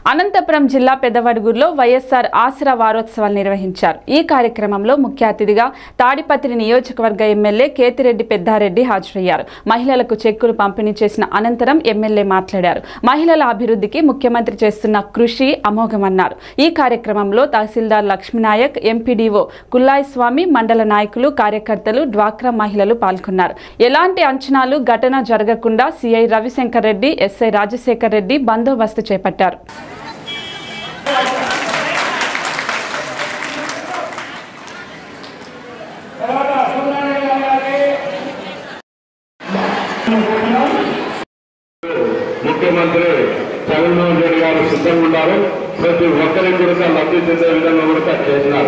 అనంతపురం జిల్లా పెద్దవడుగురులో వైఎస్ఆర్ ఆసరా వారోత్సవాలు నిర్వహించారు ఈ కార్యక్రమంలో ముఖ్య అతిథిగా తాడిపత్రి నియోజకవర్గ ఎమ్మెల్యే కేతిరెడ్డి పెద్దారెడ్డి హాజరయ్యారు మహిళలకు చెక్కులు పంపిణీ చేసిన అనంతరం ఎమ్మెల్యే మాట్లాడారు మహిళల అభివృద్ధికి ముఖ్యమంత్రి చేస్తున్న కృషి అమోఘమన్నారు ఈ కార్యక్రమంలో తహసీల్దార్ లక్ష్మీనాయక్ ఎంపీడీఓ కుల్లాయి స్వామి మండల నాయకులు కార్యకర్తలు డ్వాక్రా మహిళలు పాల్గొన్నారు ఎలాంటి అంచనాలు ఘటన జరగకుండా సిఐ రవిశంకర్ రెడ్డి ఎస్ఐ రాజశేఖర్ రెడ్డి బందోబస్తు చేపట్టారు ముఖ్యమంత్రి జగన్మోహన్ రెడ్డి గారు సిద్ధంగా ఉన్నారు ప్రతి ఒక్కరికి కూడా లబ్ధి చెందే విధంగా కూడా చేసినారు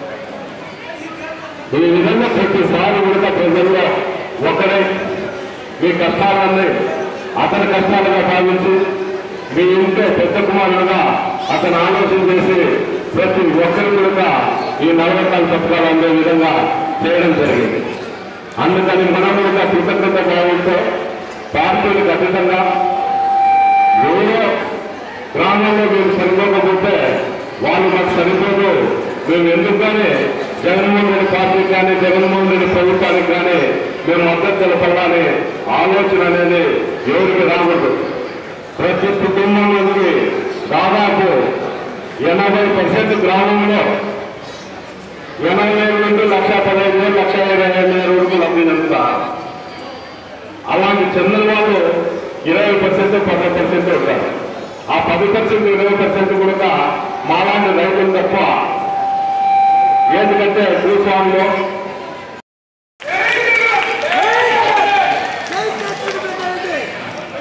ఈ విధంగా ప్రతిసారి కూడా ప్రజల్లో ఒకరే మీ కష్టాలన్నీ అతని కష్టాలుగా భావించి మీ ఇంట్లో పెద్ద కుమారుడుగా అతను ఆలోచన చేసి ప్రతి ఒక్కరి కూడా ఈ నవరత్నాలు పథకాలు అందే విధంగా చేయడం జరిగింది అందుకని మనం కూడా కృతజ్ఞత భావంతో పార్టీలకు అతీతంగా వేరే గ్రామంలో మేము సరిపోకపోతే వాళ్ళు మాకు సరిపోదు మేము ఎందుకని జగన్మోహన్ రెడ్డి పార్టీకి కానీ జగన్మోహన్ రెడ్డి ప్రభుత్వానికి కానీ మేము మద్దతు తెలపాలని ఆలోచన అనేది ఎవరికి రాకూడదు ప్రతి కుటుంబంలోకి దాదాపు ఎనభై పర్సెంట్ గ్రామంలో ఎనభై వేల నుండి లక్ష పదహైదు వేలు లక్ష ఇరవై ఐదు వేల వరకు లబ్ధి జరుగుతారు అలాంటి చెందిన వాళ్ళు ఇరవై పర్సెంట్ పది పర్సెంట్ ఉంటారు ఆ పది పర్సెంట్ ఇరవై పర్సెంట్ కూడా మాలాంటి రైతులు తప్ప ఎందుకంటే భూస్వాములు